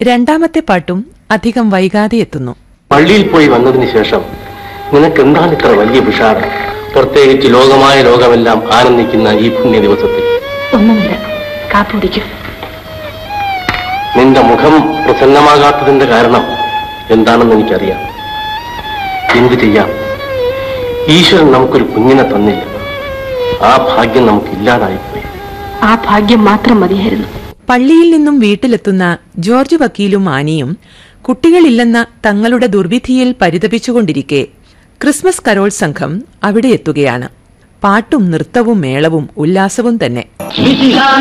രണ്ടാമത്തെ പാട്ടും അധികം വൈകാതെ എത്തുന്നു പള്ളിയിൽ പോയി വന്നതിന് ശേഷം നിനക്ക് എന്താണ് ഇത്ര വലിയ വിഷാദം പ്രത്യേകിച്ച് ലോകമായ ലോകമെല്ലാം ആനന്ദിക്കുന്ന ഈ പുണ്യ ദിവസത്തിൽ ഒന്നുമില്ല കാപ്പി കുടിക്കും നിന്റെ മുഖം പ്രസന്നമാകാത്തതിന്റെ കാരണം എന്താണെന്ന് എനിക്കറിയാം എന്തു ചെയ്യാം ഈശ്വരൻ നമുക്കൊരു കുഞ്ഞിനെ തന്നില്ല ആ ഭാഗ്യം നമുക്ക് ഇല്ലാതായിപ്പോയി ആ ഭാഗ്യം മാത്രം മതിയായിരുന്നു പള്ളിയിൽ നിന്നും വീട്ടിലെത്തുന്ന ജോർജ് വക്കീലും ആനിയും കുട്ടികളില്ലെന്ന തങ്ങളുടെ ദുർവിധിയിൽ പരിതപിച്ചുകൊണ്ടിരിക്കെ ക്രിസ്മസ് കരോൾ സംഘം അവിടെ എത്തുകയാണ് പാട്ടും നൃത്തവും മേളവും ഉല്ലാസവും തന്നെ മിശിഹാ